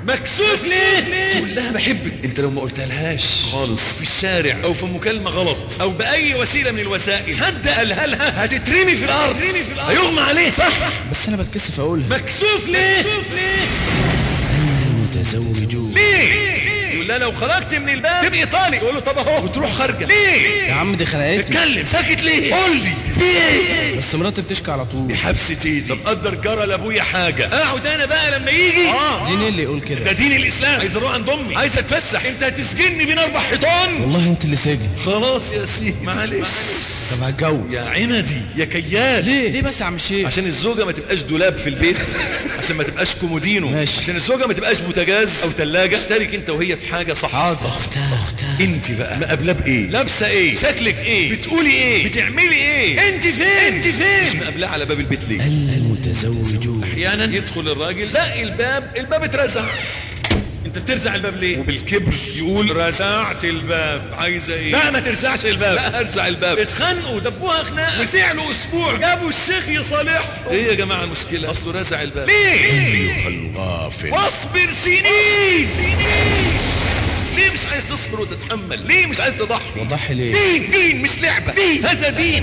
مكسوف ليه تقول لها بحبك انت لو ما قلتها لهاش خالص في الشارع او في مكالمه غلط او باي وسيله من الوسائل حد قالها لها هتترمي في الارض هتترمي في الارض هيغمى عليه صح بس انا بتكسف اقولها مكسوف ليه مكسوف ليه المتزوجون ليه يقول لها لو خرجت من الباب تبقي طالق تقول له طب اهو وتروح خارجه ليه يا عم دي خنقتني اتكلم ساكت ليه قول لي في ايه بس مراتي بتشكي على طول حبسة ايدي طب قدر جرى لابويا حاجه اقعد انا بقى لما يجي اه دين اللي يقول كده ده دين الاسلام عايز اروح عند امي عايز اتفسح انت هتسجني بين اربع حيطان والله انت اللي ساجن خلاص يا سيدي معلش طب هتجوز يا عندي يا كيال ليه ليه بس يا عم الشيخ عشان الزوجه ما تبقاش دولاب في البيت عشان ما تبقاش كومودينو ماشي. عشان الزوجه ما تبقاش بوتاجاز او ثلاجه اشترك انت وهي في حاجه صح حاضر اختها اختها انت بقى مقابله بايه لابسه ايه شكلك ايه بتقولي ايه بتعملي ايه انت فين انت فين مش مقابلاه على باب البيت ليه المتزوجون احيانا يدخل الراجل زق الباب الباب اترزع انت بترزع الباب ليه وبالكبر يقول رزعت الباب عايزه ايه لا ما ترزعش الباب لا ارزع الباب اتخانقوا دبوها خناقه وسعلوا اسبوع جابوا الشيخ يصالحهم ايه يا جماعه المشكله اصله رزع الباب ليه أيها الغافل واصبر سنين سنين ليه مش عايز تصبر وتتحمل ليه مش عايز تضحي وضحي ليه دين دين مش لعبه دين هذا دين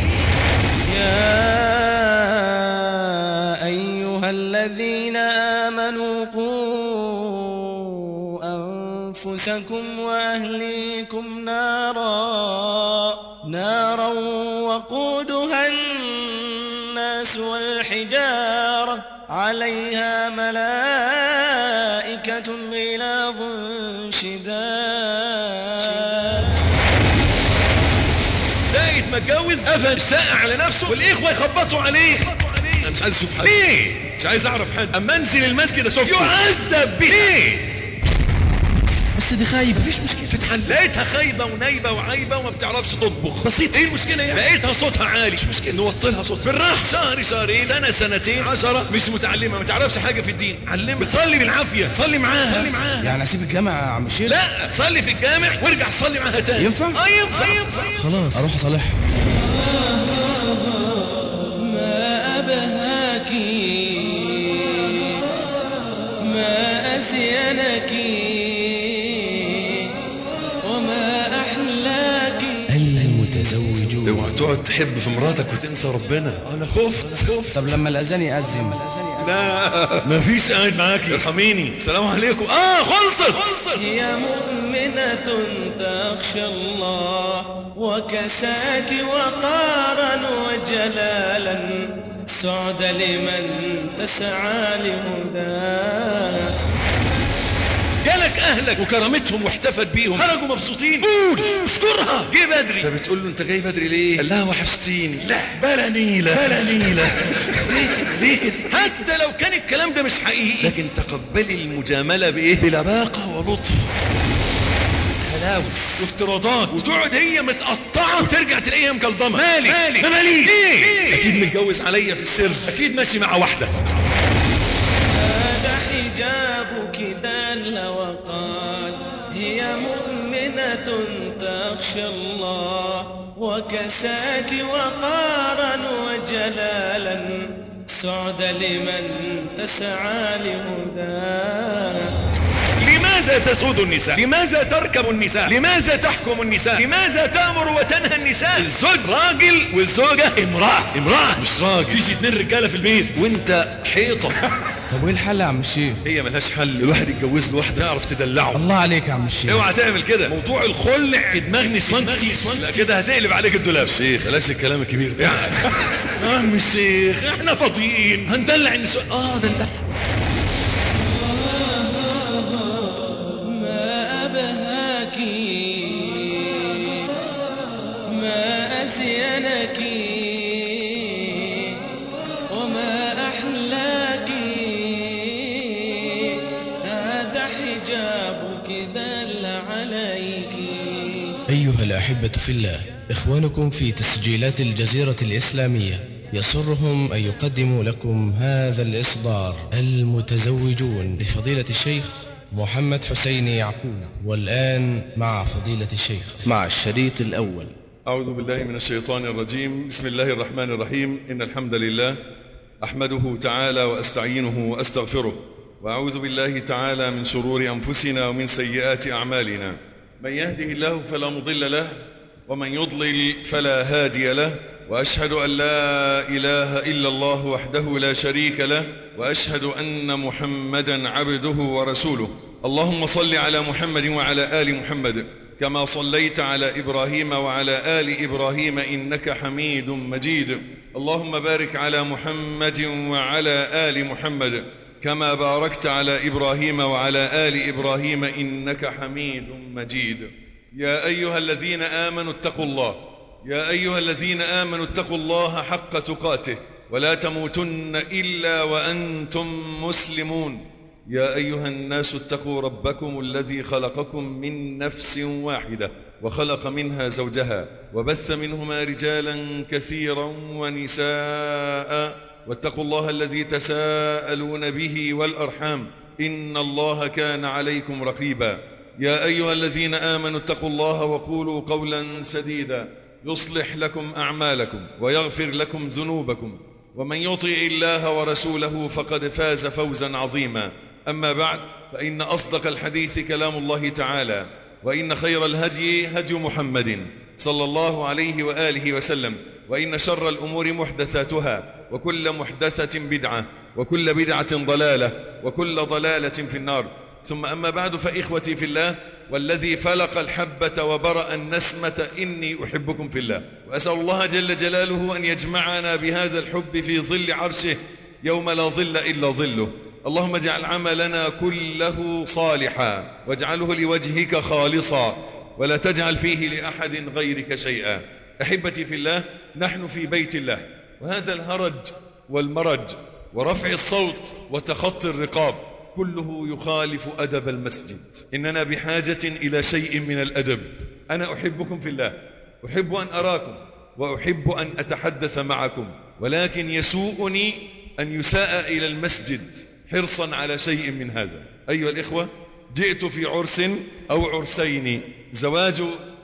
يا أيها الذين آمنوا قوا أنفسكم وأهليكم نارا نارا وقودها الناس والحجارة عليها ملائكة غلاظ شداد زايد ما اتجوز قفل الشقة على نفسه والاخوة يخبطوا عليه انا مش عايز اشوف حد ليه مش عايز اعرف حد اما انزل المسجد اشوفه يعذب بيه ليه بس دي خايبة مفيش مشكله تتحل لقيتها خايبه ونايبه وعايبه وما بتعرفش تطبخ بسيط ايه المشكله يعني لقيتها صوتها عالي مش مشكله نوطلها صوتها بالراحه شهر شهرين سنه سنتين عشرة مش متعلمه ما تعرفش حاجه في الدين علمها بتصلي بالعافيه صلي معاها صلي معاها يعني اسيب الجامع يا عم الشيخ لا صلي في الجامع وارجع صلي معاها تاني ينفع؟ اه ينفع ينفع خلاص اروح اصالحها ما أبهاك ما أزينك وما أحلاك المتزوجون اوعى تقعد تحب في مراتك وتنسى ربنا انا خفت خفت طب لما الأذان يأذن لا مفيش قاعد معاكي ارحميني السلام عليكم اه خلصت خلصت هي مؤمنة تخشى الله وكساك وقارا وجلالا سعد لمن تسعى لهداه جالك اهلك وكرمتهم واحتفت بيهم خرجوا مبسوطين قول اشكرها جه بدري فبتقول له انت جاي بدري ليه قال لها وحشتيني لا بلا نيله بلا نيله ليه ليه كده؟ حتى لو كان الكلام ده مش حقيقي لكن تقبلي المجامله بايه بلباقه ولطف هلاوس وافتراضات وتقعد هي متقطعه وترجع تلاقيها مكلضمه مالك مالك مالي ليه اكيد متجوز عليا في السر اكيد ماشي مع واحده هذا حجابك دل وقال هي مؤمنة تخشى الله وكساك وقارا وجلالا سعد لمن تسعى لهداه لماذا تسود النساء لماذا تركب النساء لماذا تحكم النساء لماذا تأمر وتنهى النساء الزوج راجل والزوجة امرأة امرأة مش راجل فيش اتنين رجالة في البيت وانت حيطة طب وايه الحل يا عم الشيخ هي ملهاش حل الواحد يتجوز له واحدة يعرف تدلعه الله عليك يا عم الشيخ اوعى تعمل كده موضوع الخلع في دماغ نسوانتي لا كده هتقلب عليك الدولاب شيخ بلاش الكلام الكبير ده يا عم الشيخ احنا فاضيين هندلع النسوان اه دلع ما أبهاك ما أزينك وما أحلاك هذا حجابك دل عليك أيها الأحبة في الله إخوانكم في تسجيلات الجزيرة الإسلامية يسرهم أن يقدموا لكم هذا الإصدار المتزوجون لفضيلة الشيخ محمد حسين يعقوب والآن مع فضيلة الشيخ مع الشريط الأول أعوذ بالله من الشيطان الرجيم بسم الله الرحمن الرحيم إن الحمد لله أحمده تعالى وأستعينه وأستغفره وأعوذ بالله تعالى من شرور أنفسنا ومن سيئات أعمالنا من يهده الله فلا مضل له ومن يضلل فلا هادي له وأشهد أن لا إله إلا الله وحده لا شريك له وأشهد أن محمدا عبده ورسوله اللهم صل على محمد وعلى آل محمد كما صليت على إبراهيم وعلى آل إبراهيم إنك حميد مجيد اللهم بارك على محمد وعلى آل محمد كما باركت على إبراهيم وعلى آل إبراهيم إنك حميد مجيد يا أيها الذين آمنوا اتقوا الله يا أيها الذين آمنوا اتقوا الله حق تقاته ولا تموتن إلا وأنتم مسلمون يا أيها الناس اتقوا ربكم الذي خلقكم من نفس واحدة وخلق منها زوجها وبث منهما رجالا كثيرا ونساء واتقوا الله الذي تساءلون به والأرحام إن الله كان عليكم رقيبا يا أيها الذين آمنوا اتقوا الله وقولوا قولا سديدا يصلح لكم أعمالكم ويغفر لكم ذنوبكم ومن يطع الله ورسوله فقد فاز فوزا عظيما أما بعد فإن أصدق الحديث كلام الله تعالى وإن خير الهدي هدي محمد صلى الله عليه وآله وسلم وإن شر الأمور محدثاتها وكل محدثة بدعة وكل بدعة ضلالة وكل ضلالة في النار ثم أما بعد فإخوتي في الله والذي فلق الحبة وبرأ النسمة إني أحبكم في الله وأسأل الله جل جلاله أن يجمعنا بهذا الحب في ظل عرشه يوم لا ظل إلا ظله اللهم اجعل عملنا كله صالحا واجعله لوجهك خالصا ولا تجعل فيه لأحد غيرك شيئا أحبتي في الله نحن في بيت الله وهذا الهرج والمرج ورفع الصوت وتخطي الرقاب كله يخالف أدب المسجد إننا بحاجة إلى شيء من الأدب أنا أحبكم في الله أحب أن أراكم وأحب أن أتحدث معكم ولكن يسوءني أن يساء إلى المسجد حرصا على شيء من هذا أيها الإخوة جئت في عرس أو عرسين زواج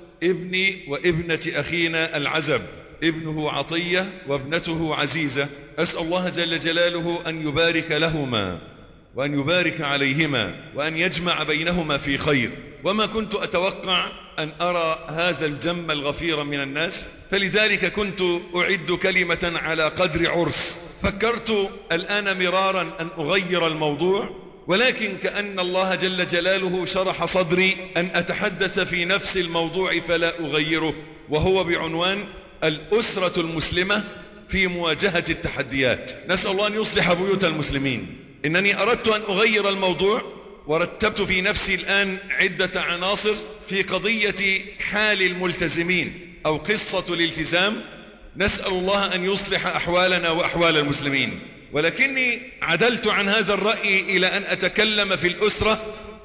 ابني وابنة أخينا العزب ابنه عطية وابنته عزيزة أسأل الله جل جلاله أن يبارك لهما وأن يبارك عليهما وأن يجمع بينهما في خير وما كنت أتوقع أن أرى هذا الجم الغفير من الناس فلذلك كنت أعد كلمة على قدر عرس فكرت الآن مرارا أن أغير الموضوع ولكن كأن الله جل جلاله شرح صدري أن أتحدث في نفس الموضوع فلا أغيره وهو بعنوان الأسرة المسلمة في مواجهة التحديات نسأل الله أن يصلح بيوت المسلمين إنني أردت أن أغير الموضوع ورتبت في نفسي الآن عدة عناصر في قضية حال الملتزمين أو قصة الالتزام نسأل الله أن يصلح أحوالنا وأحوال المسلمين ولكني عدلت عن هذا الرأي إلى أن أتكلم في الأسرة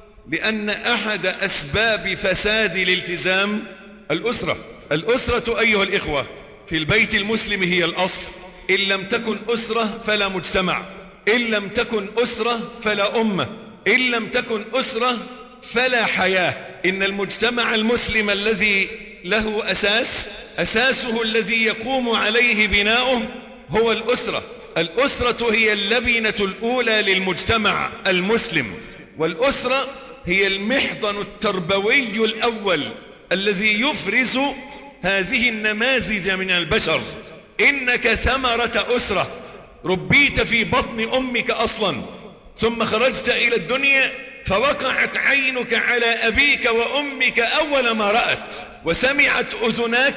لأن أحد أسباب فساد الالتزام الأسرة الأسرة أيها الإخوة في البيت المسلم هي الأصل إن لم تكن أسرة فلا مجتمع إن لم تكن أسرة فلا أمة إن لم تكن أسرة فلا حياة إن المجتمع المسلم الذي له أساس أساسه الذي يقوم عليه بناؤه هو الأسرة الأسرة هي اللبنة الأولى للمجتمع المسلم والأسرة هي المحضن التربوي الأول الذي يفرز هذه النماذج من البشر إنك ثمرة أسرة ربيت في بطن أمك أصلا ثم خرجت إلى الدنيا فوقعت عينك على أبيك وأمك أول ما رأت وسمعت أذناك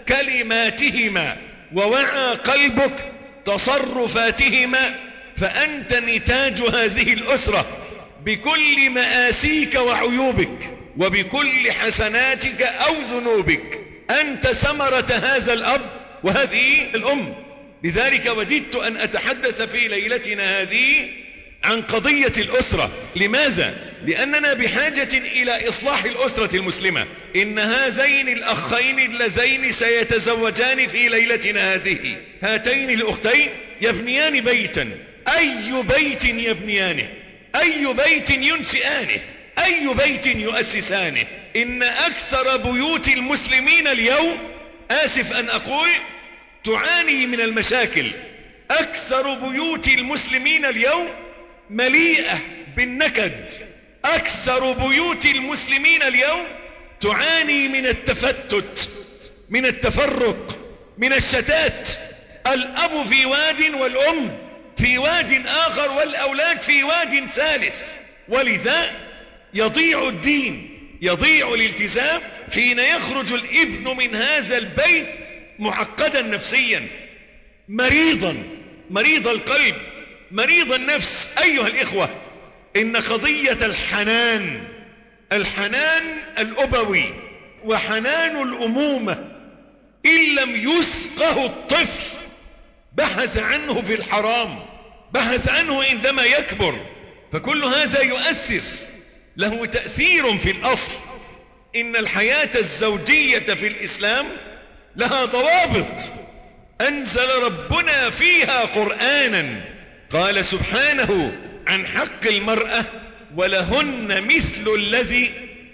كلماتهما ووعى قلبك تصرفاتهما فأنت نتاج هذه الأسرة بكل مآسيك وعيوبك وبكل حسناتك أو ذنوبك أنت ثمرة هذا الأب وهذه الأم لذلك وددت أن أتحدث في ليلتنا هذه عن قضية الأسرة لماذا؟ لأننا بحاجة إلى إصلاح الأسرة المسلمة إن هذين الأخين اللذين سيتزوجان في ليلتنا هذه هاتين الأختين يبنيان بيتا أي بيت يبنيانه أي بيت ينشئانه أي بيت يؤسسانه إن أكثر بيوت المسلمين اليوم آسف أن أقول تعاني من المشاكل أكثر بيوت المسلمين اليوم مليئة بالنكد أكثر بيوت المسلمين اليوم تعاني من التفتت من التفرق من الشتات الأب في واد والأم في واد آخر والأولاد في واد ثالث ولذا يضيع الدين يضيع الالتزام حين يخرج الابن من هذا البيت معقدا نفسيا مريضا مريض القلب مريض النفس أيها الإخوة إن قضية الحنان الحنان الأبوي وحنان الأمومة إن لم يسقه الطفل بحث عنه في الحرام بحث عنه عندما يكبر فكل هذا يؤثر له تأثير في الأصل إن الحياة الزوجية في الإسلام لها ضوابط أنزل ربنا فيها قرآنا قال سبحانه عن حق المرأة ولهن مثل الذي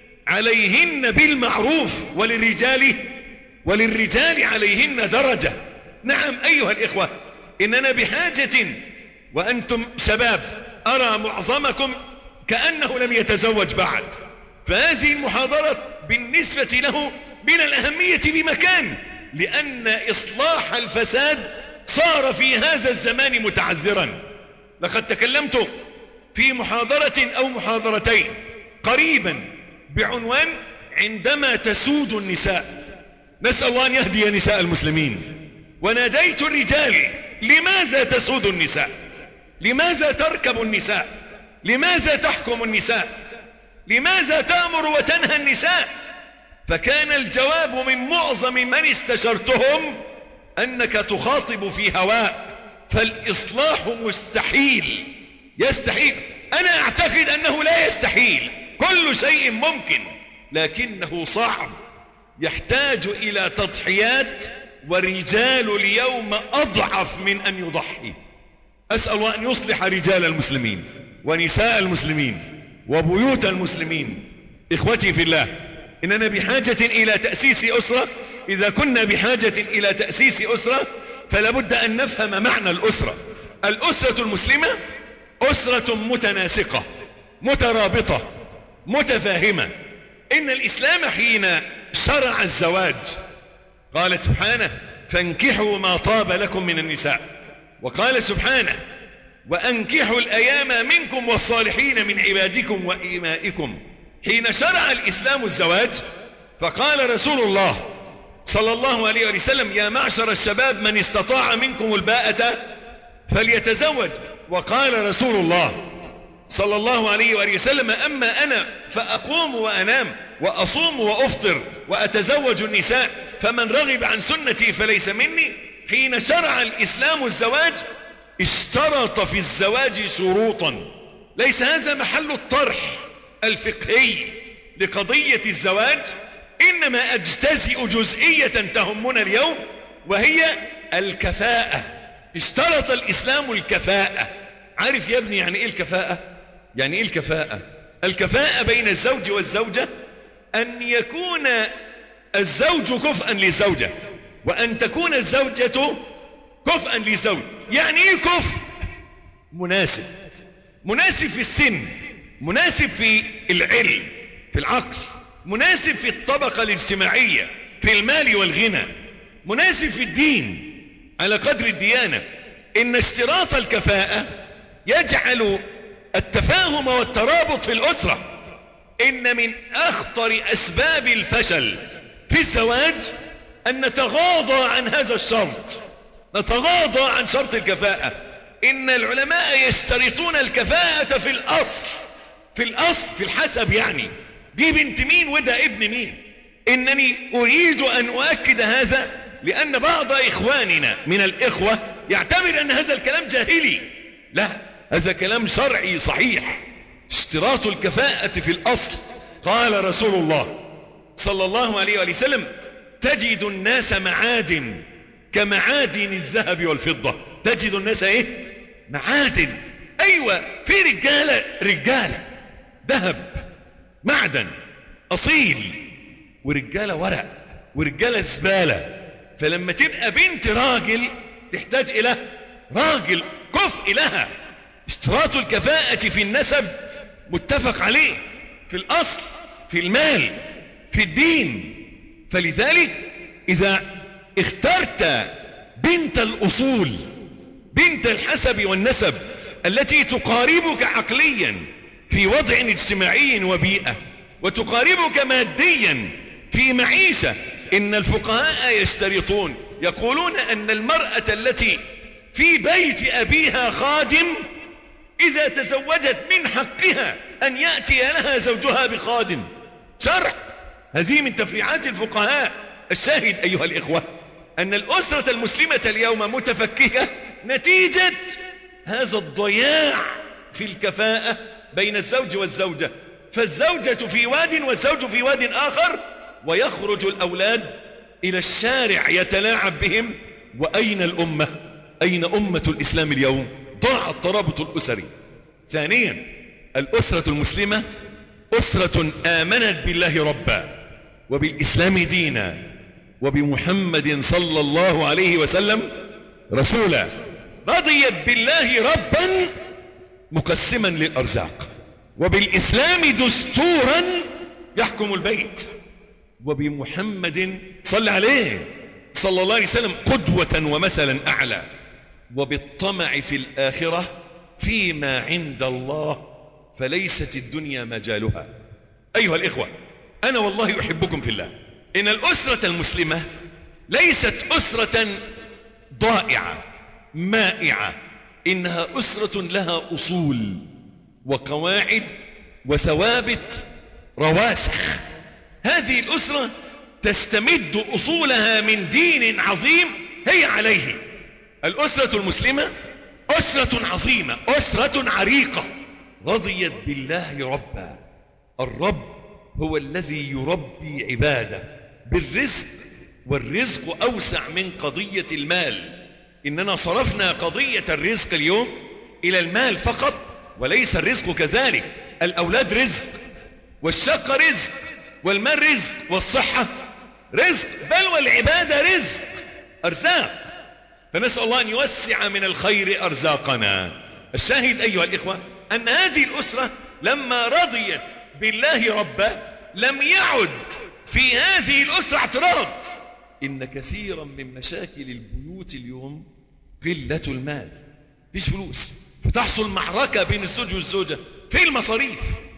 عليهن بالمعروف وللرجال وللرجال عليهن درجة نعم أيها الإخوة إننا بحاجة وأنتم شباب أرى معظمكم كأنه لم يتزوج بعد فهذه المحاضرة بالنسبة له من الأهمية بمكان لأن إصلاح الفساد صار في هذا الزمان متعذرا لقد تكلمت في محاضرة أو محاضرتين قريبا بعنوان عندما تسود النساء نسأل الله أن يهدي نساء المسلمين وناديت الرجال لماذا تسود النساء لماذا تركب النساء لماذا تحكم النساء لماذا تأمر وتنهى النساء فكان الجواب من معظم من استشرتهم أنك تخاطب في هواء فالإصلاح مستحيل يستحيل أنا أعتقد أنه لا يستحيل كل شيء ممكن لكنه صعب يحتاج إلى تضحيات ورجال اليوم أضعف من أن يضحي أسأل الله أن يصلح رجال المسلمين ونساء المسلمين وبيوت المسلمين إخوتي في الله إننا بحاجة إلى تأسيس أسرة إذا كنا بحاجة إلى تأسيس أسرة فلا بد أن نفهم معنى الأسرة الأسرة المسلمة أسرة متناسقة مترابطة متفاهمة إن الإسلام حين شرع الزواج قال سبحانه فانكحوا ما طاب لكم من النساء وقال سبحانه وأنكحوا الأيام منكم والصالحين من عبادكم وإمائكم حين شرع الإسلام الزواج فقال رسول الله صلى الله عليه وسلم يا معشر الشباب من استطاع منكم الباءة فليتزوج وقال رسول الله صلى الله عليه وآله وسلم أما أنا فأقوم وأنام وأصوم وأفطر وأتزوج النساء فمن رغب عن سنتي فليس مني حين شرع الإسلام الزواج اشترط في الزواج شروطا ليس هذا محل الطرح الفقهي لقضية الزواج إنما أجتزئ جزئية تهمنا اليوم وهي الكفاءة اشترط الإسلام الكفاءة عارف يا ابني يعني إيه الكفاءة يعني إيه الكفاءة الكفاءة بين الزوج والزوجة أن يكون الزوج كفءا للزوجة وأن تكون الزوجة كفءا للزوج يعني إيه كفء مناسب مناسب في السن مناسب في العلم في العقل مناسب في الطبقة الاجتماعية في المال والغنى مناسب في الدين على قدر الديانة إن اشتراط الكفاءة يجعل التفاهم والترابط في الأسرة إن من أخطر أسباب الفشل في الزواج أن نتغاضى عن هذا الشرط نتغاضى عن شرط الكفاءة إن العلماء يشترطون الكفاءة في الأصل في الأصل في الحسب يعني دي بنت مين وده ابن مين إنني أريد أن أؤكد هذا لأن بعض إخواننا من الإخوة يعتبر أن هذا الكلام جاهلي لا هذا كلام شرعي صحيح اشتراط الكفاءة في الأصل قال رسول الله صلى الله عليه وآله وسلم تجد الناس معادن كمعادن الذهب والفضة تجد الناس ايه معادن ايوه في رجالة رجالة ذهب معدن اصيل ورجالة ورق ورجالة زبالة فلما تبقى بنت راجل تحتاج الى راجل كفء لها اشتراط الكفاءة في النسب متفق عليه في الأصل في المال في الدين فلذلك إذا اخترت بنت الأصول بنت الحسب والنسب التي تقاربك عقليا في وضع اجتماعي وبيئة وتقاربك ماديا في معيشة إن الفقهاء يشترطون يقولون أن المرأة التي في بيت أبيها خادم إذا تزوجت من حقها أن يأتي لها زوجها بخادم شرع هذه من تفريعات الفقهاء الشاهد أيها الإخوة أن الأسرة المسلمة اليوم متفككة نتيجة هذا الضياع في الكفاءة بين الزوج والزوجة فالزوجة في واد والزوج في واد آخر ويخرج الأولاد إلى الشارع يتلاعب بهم وأين الأمة أين أمة الإسلام اليوم ضاع الترابط الأسري ثانيا الأسرة المسلمة أسرة آمنت بالله ربا وبالإسلام دينا وبمحمد صلى الله عليه وسلم رسولا رضيت بالله ربا مقسما للأرزاق وبالإسلام دستورا يحكم البيت وبمحمد صلى عليه صلى الله عليه وسلم قدوة ومثلا أعلى وبالطمع في الآخرة فيما عند الله فليست الدنيا مجالها أيها الإخوة أنا والله أحبكم في الله إن الأسرة المسلمة ليست أسرة ضائعة مائعة إنها أسرة لها أصول وقواعد وثوابت رواسخ هذه الأسرة تستمد أصولها من دين عظيم هي عليه الأسرة المسلمة أسرة عظيمة أسرة عريقة رضيت بالله ربا الرب هو الذي يربي عباده بالرزق والرزق أوسع من قضية المال إننا صرفنا قضية الرزق اليوم إلى المال فقط وليس الرزق كذلك الأولاد رزق والشقة رزق والمال رزق والصحة رزق بل والعبادة رزق أرزاق فنسأل الله أن يوسع من الخير أرزاقنا الشاهد أيها الإخوة أن هذه الأسرة لما رضيت بالله ربا لم يعد في هذه الأسرة اعتراض إن كثيرا من مشاكل البيوت اليوم قلة المال فيش فلوس فتحصل معركة بين الزوج والزوجة في المصاريف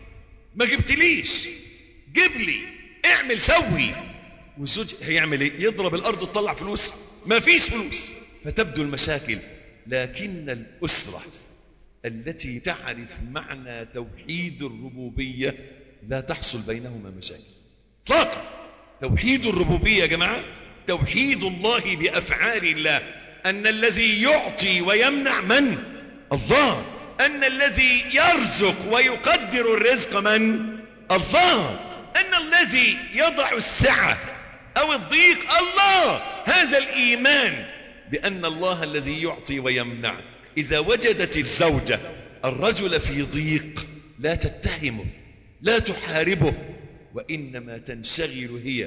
ما جبتليش جيب لي اعمل سوي والزوج هيعمل ايه يضرب الارض تطلع فلوس ما فيش فلوس فتبدو المشاكل لكن الاسره التي تعرف معنى توحيد الربوبيه لا تحصل بينهما مشاكل اطلاقا توحيد الربوبيه يا جماعه توحيد الله بافعال الله ان الذي يعطي ويمنع من الله ان الذي يرزق ويقدر الرزق من الله ان الذي يضع السعه او الضيق الله هذا الايمان بان الله الذي يعطي ويمنع اذا وجدت الزوجه الرجل في ضيق لا تتهمه لا تحاربه وانما تنشغل هي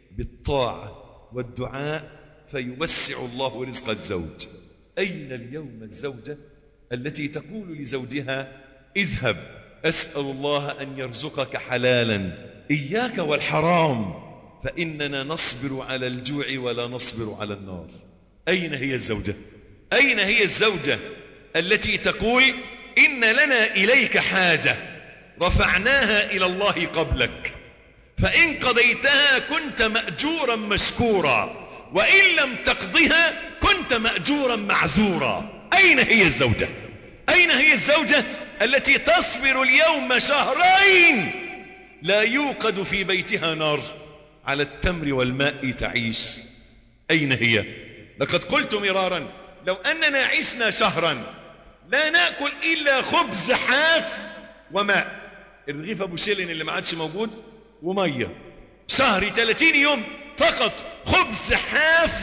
بالطاعه والدعاء فيوسع الله رزق الزوج اين اليوم الزوجه التي تقول لزوجها اذهب اسال الله ان يرزقك حلالا اياك والحرام فاننا نصبر على الجوع ولا نصبر على النار اين هي الزوجه اين هي الزوجه التي تقول ان لنا اليك حاجه رفعناها الى الله قبلك فان قضيتها كنت ماجورا مشكورا وان لم تقضها كنت ماجورا معذورا اين هي الزوجه اين هي الزوجه التي تصبر اليوم شهرين لا يوقد في بيتها نار على التمر والماء تعيش أين هي لقد قلت مرارا لو أننا عشنا شهرا لا نأكل إلا خبز حاف وماء الرغيف أبو شيلين اللي ما عادش موجود ومية شهر 30 يوم فقط خبز حاف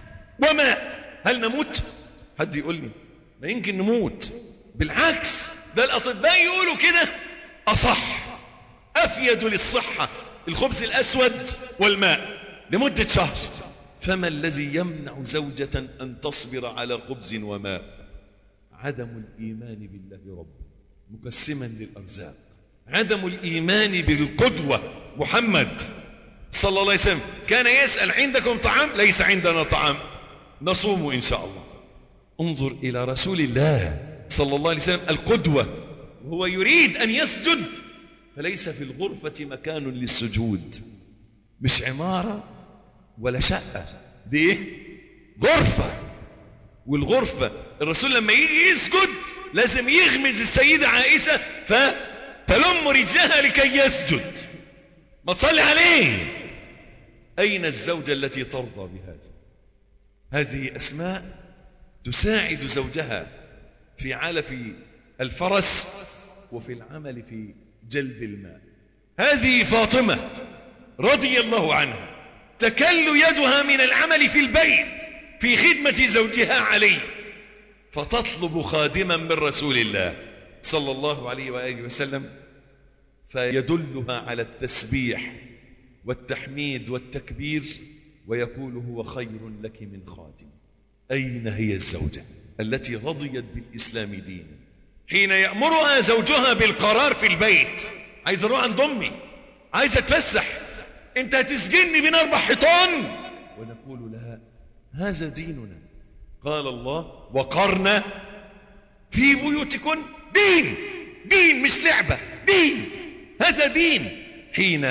وماء هل نموت حد يقول لي ما يمكن نموت بالعكس ده الأطباء يقولوا كده أصح أفيد للصحة الخبز الأسود والماء لمدة شهر فما الذي يمنع زوجة أن تصبر على خبز وماء عدم الإيمان بالله ربا مقسما للأرزاق عدم الإيمان بالقدوة محمد صلى الله عليه وسلم كان يسأل عندكم طعام ليس عندنا طعام نصوم إن شاء الله انظر إلى رسول الله صلى الله عليه وسلم القدوة وهو يريد أن يسجد فليس في الغرفة مكان للسجود مش عمارة ولا شقة دي إيه؟ غرفة والغرفة الرسول لما يجي يسجد لازم يغمز السيدة عائشة فتلم رجلها لكي يسجد ما تصلي عليه أين الزوجة التي ترضى بهذا هذه أسماء تساعد زوجها في علف الفرس وفي العمل في جلب الماء هذه فاطمة رضي الله عنها تكل يدها من العمل في البيت في خدمة زوجها علي فتطلب خادما من رسول الله صلى الله عليه وآله وسلم فيدلها على التسبيح والتحميد والتكبير ويقول هو خير لك من خادم أين هي الزوجة التي رضيت بالإسلام دينا حين يأمرها زوجها بالقرار في البيت عايز اروح عند امي عايز اتفسح انت هتسجني بين اربع حيطان ونقول لها هذا ديننا قال الله وقرنا في بيوتكن دين دين مش لعبة دين هذا دين حين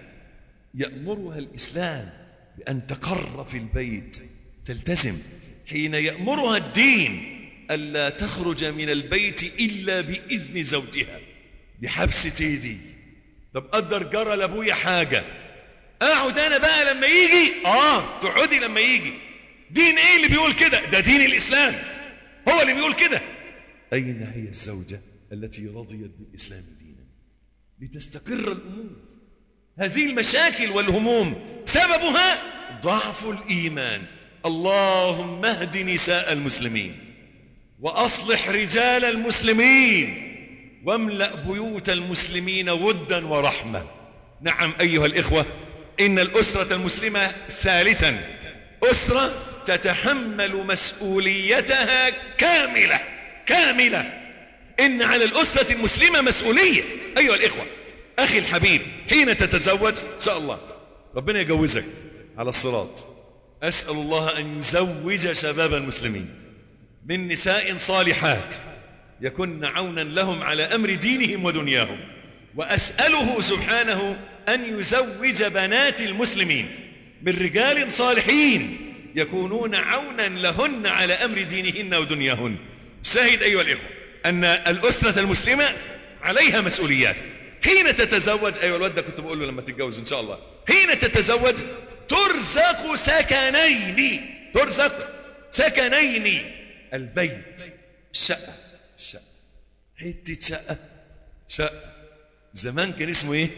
يأمرها الإسلام بأن تقر في البيت تلتزم حين يأمرها الدين ألا تخرج من البيت إلا بإذن زوجها بحبس ايدي طب قدر جرى لابويا حاجة اقعد انا بقى لما يجي اه تقعدي لما يجي دين ايه اللي بيقول كده ده دين الاسلام هو اللي بيقول كده اين هي الزوجة التي رضيت بالاسلام دينا لتستقر الامور هذه المشاكل والهموم سببها ضعف الايمان اللهم اهد نساء المسلمين واصلح رجال المسلمين واملأ بيوت المسلمين ودا ورحمة نعم أيها الإخوة إن الأسرة المسلمة ثالثا أسرة تتحمل مسؤوليتها كاملة كاملة إن على الأسرة المسلمة مسؤولية أيها الإخوة أخي الحبيب حين تتزوج إن شاء الله ربنا يجوزك على الصراط أسأل الله أن يزوج شباب المسلمين من نساء صالحات يكن عونا لهم على أمر دينهم ودنياهم وأسأله سبحانه أن يزوج بنات المسلمين من رجال صالحين يكونون عونا لهن على أمر دينهن ودنياهن شاهد أيها الإخوة أن الأسرة المسلمة عليها مسؤوليات حين تتزوج أيها الواد ده كنت بقول له لما تتجوز إن شاء الله حين تتزوج ترزق سكنين ترزق سكنين البيت الشقة الشقة حتة شقة شقة زمان كان اسمه ايه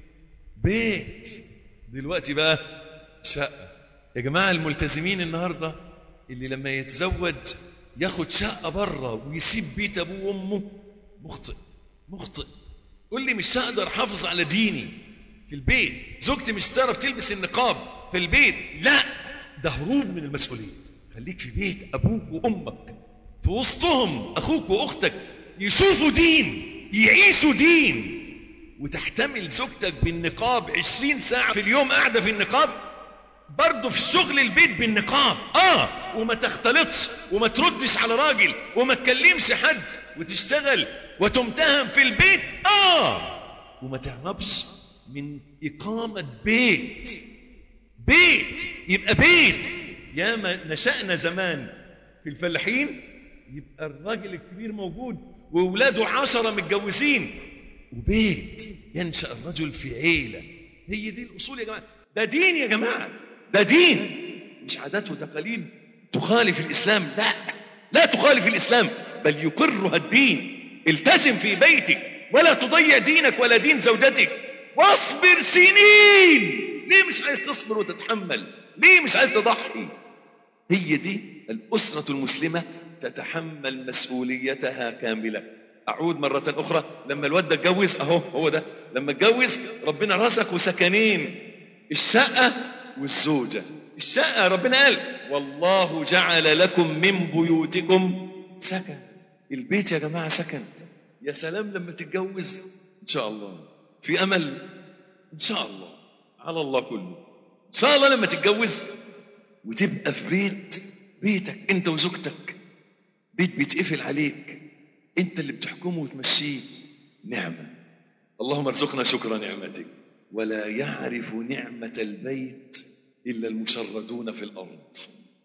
بيت دلوقتي بقى شقة يا جماعة الملتزمين النهاردة اللي لما يتزوج ياخد شقة بره ويسيب بيت أبوه وأمه مخطئ مخطئ قول لي مش هقدر أحافظ على ديني في البيت زوجتي مش تعرف تلبس النقاب في البيت لا ده هروب من المسؤولية خليك في بيت أبوك وأمك في وسطهم أخوك وأختك يشوفوا دين يعيشوا دين وتحتمل زوجتك بالنقاب عشرين ساعة في اليوم قاعدة في النقاب برضه في الشغل البيت بالنقاب اه وما تختلطش وما تردش على راجل وما تكلمش حد وتشتغل وتمتهم في البيت اه وما تهربش من إقامة بيت بيت يبقى بيت يا ما نشأنا زمان في الفلاحين يبقى الراجل الكبير موجود وولاده عشرة متجوزين وبيت ينشأ الرجل في عيلة هي دي الأصول يا جماعة ده دين يا جماعة ده دين مش عادات وتقاليد تخالف الإسلام لا لا تخالف الإسلام بل يقرها الدين التزم في بيتك ولا تضيع دينك ولا دين زوجتك واصبر سنين ليه مش عايز تصبر وتتحمل ليه مش عايز تضحي هي دي الأسرة المسلمة تتحمل مسؤوليتها كاملة أعود مرة أخرى لما الواد ده اتجوز أهو هو ده لما اتجوز ربنا رزقه سكنين الشقة والزوجة الشقة ربنا قال والله جعل لكم من بيوتكم سكن البيت يا جماعة سكن يا سلام لما تتجوز إن شاء الله في أمل إن شاء الله على الله كله إن شاء الله لما تتجوز وتبقى في بيت بيتك أنت وزوجتك بيت بيتقفل عليك أنت اللي بتحكمه وتمشيه نعمة اللهم ارزقنا شكر نعمتك ولا يعرف نعمة البيت إلا المشردون في الأرض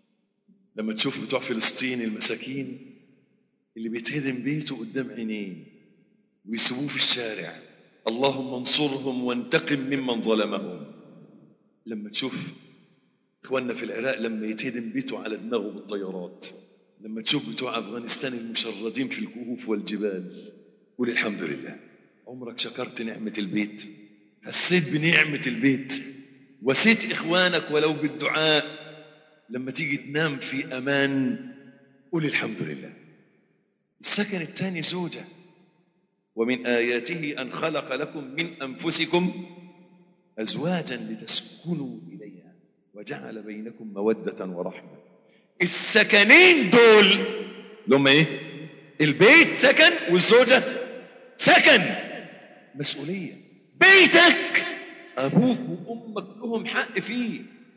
لما تشوف بتوع فلسطين المساكين اللي بيتهدم بيته قدام عينيه ويسيبوه في الشارع اللهم انصرهم وانتقم ممن ظلمهم لما تشوف اخواننا في العراق لما يتهدم بيته على دماغه بالطيارات لما تشوف بتوع افغانستان المشردين في الكهوف والجبال قول الحمد لله عمرك شكرت نعمة البيت حسيت بنعمة البيت وسيت إخوانك ولو بالدعاء لما تيجي تنام في أمان قول الحمد لله السكن الثاني زوجة ومن آياته أن خلق لكم من أنفسكم أزواجا لتسكنوا إليها وجعل بينكم مودة ورحمة السكنين دول لهم إيه؟ البيت سكن والزوجة سكن مسؤولية بيتك أبوك وأمك لهم حق فيه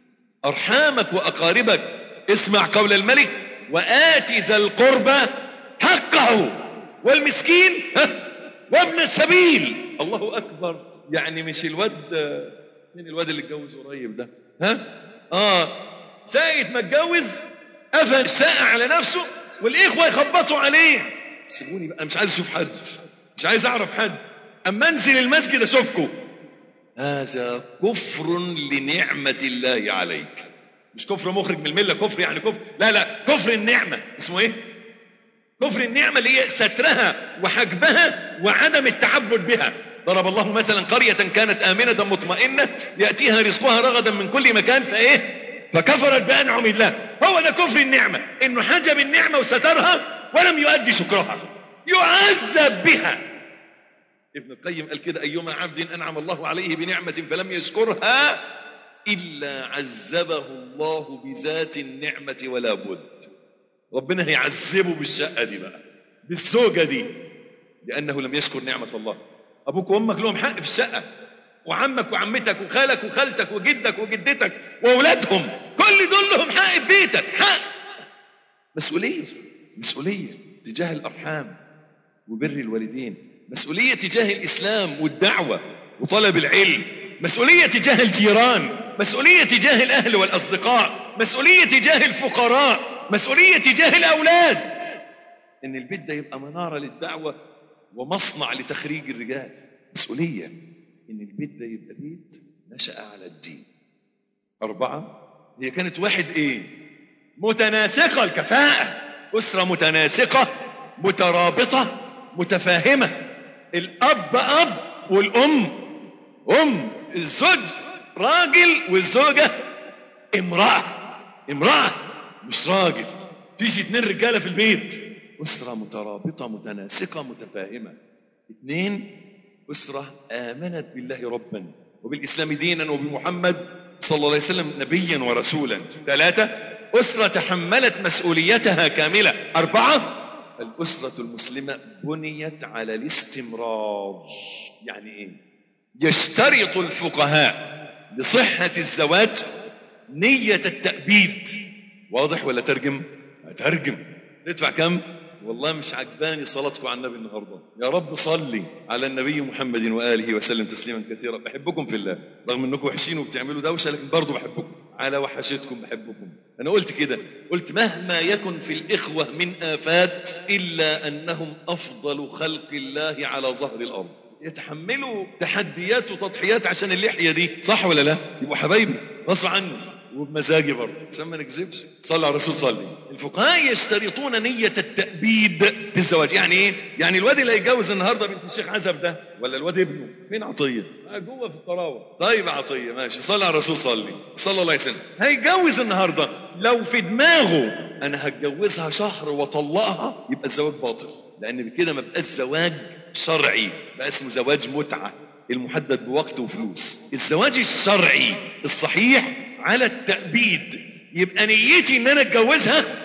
أرحامك وأقاربك اسمع قول الملك وآت ذا القربى حقه والمسكين ها، وابن السبيل الله أكبر يعني مش الواد مين الواد اللي اتجوز قريب ده ها اه ساعة ما اتجوز قفل الشقة على نفسه والإخوة يخبطوا عليه سيبوني بقى مش عايز أشوف حد مش عايز أعرف حد أما أنزل المسجد أشوفكم هذا كفر لنعمة الله عليك مش كفر مخرج من الملة كفر يعني كفر لا لا كفر النعمة اسمه ايه كفر النعمة اللي هي سترها وحجبها وعدم التعبد بها ضرب الله مثلا قرية كانت آمنة مطمئنة يأتيها رزقها رغدا من كل مكان فإيه فكفرت بأنعم الله هو ده كفر النعمة إنه حجب النعمة وسترها ولم يؤدي شكرها يعذب بها ابن القيم قال كده أيما عبد أنعم الله عليه بنعمة فلم يشكرها إلا عذبه الله بذات النعمة ولا بد ربنا هيعذبه بالشقة دي بقى بالزوجة دي لأنه لم يشكر نعمة الله أبوك وأمك لهم حق في الشقة وعمك وعمتك وخالك وخالتك وجدك وجدتك وأولادهم كل دول لهم حق في بيتك حق مسؤولية مسؤولية تجاه الأرحام وبر الوالدين مسؤولية تجاه الإسلام والدعوة وطلب العلم مسؤولية تجاه الجيران مسؤولية تجاه الأهل والأصدقاء مسؤولية تجاه الفقراء مسؤولية تجاه الأولاد إن البيت ده يبقى منارة للدعوة ومصنع لتخريج الرجال مسؤولية إن البيت ده يبقى بيت نشأ على الدين أربعة هي كانت واحد إيه متناسقة الكفاءة أسرة متناسقة مترابطة متفاهمة الأب أب والأم أم الزوج راجل والزوجة امرأة امرأة مش راجل فيش اتنين رجالة في البيت أسرة مترابطة متناسقة متفاهمة اتنين أسرة آمنت بالله ربا وبالإسلام دينا وبمحمد صلى الله عليه وسلم نبيا ورسولا ثلاثة أسرة تحملت مسؤوليتها كاملة أربعة الأسرة المسلمة بنيت على الاستمرار يعني إيه؟ يشترط الفقهاء لصحة الزواج نية التأبيد واضح ولا ترجم؟ ترجم ندفع كم؟ والله مش عجباني صلاتكم على النبي النهارده يا رب صلي على النبي محمد واله وسلم تسليما كثيرا بحبكم في الله رغم انكم وحشين وبتعملوا دوشه لكن برضه بحبكم على وحشتكم بحبكم انا قلت كده قلت مهما يكن في الاخوه من افات الا انهم افضل خلق الله على ظهر الارض يتحملوا تحديات وتضحيات عشان اللحيه دي صح ولا لا يبقوا حبايبي غصب عني وبمزاجي برضه عشان ما نكذبش صلى على الرسول صلي الفقهاء يشترطون نية التأبيد في الزواج يعني ايه؟ يعني الواد اللي هيتجوز النهارده بنت الشيخ عزب ده ولا الواد ابنه فين عطية؟ آه جوه في الطراوة طيب عطية ماشي صلى على الرسول صلي صلى الله عليه وسلم هيتجوز النهارده لو في دماغه انا هتجوزها شهر واطلقها يبقى الزواج باطل لان بكده ما بقاش زواج شرعي بقى اسمه زواج متعه المحدد بوقت وفلوس الزواج الشرعي الصحيح على التأبيد يبقى نيتي ان انا اتجوزها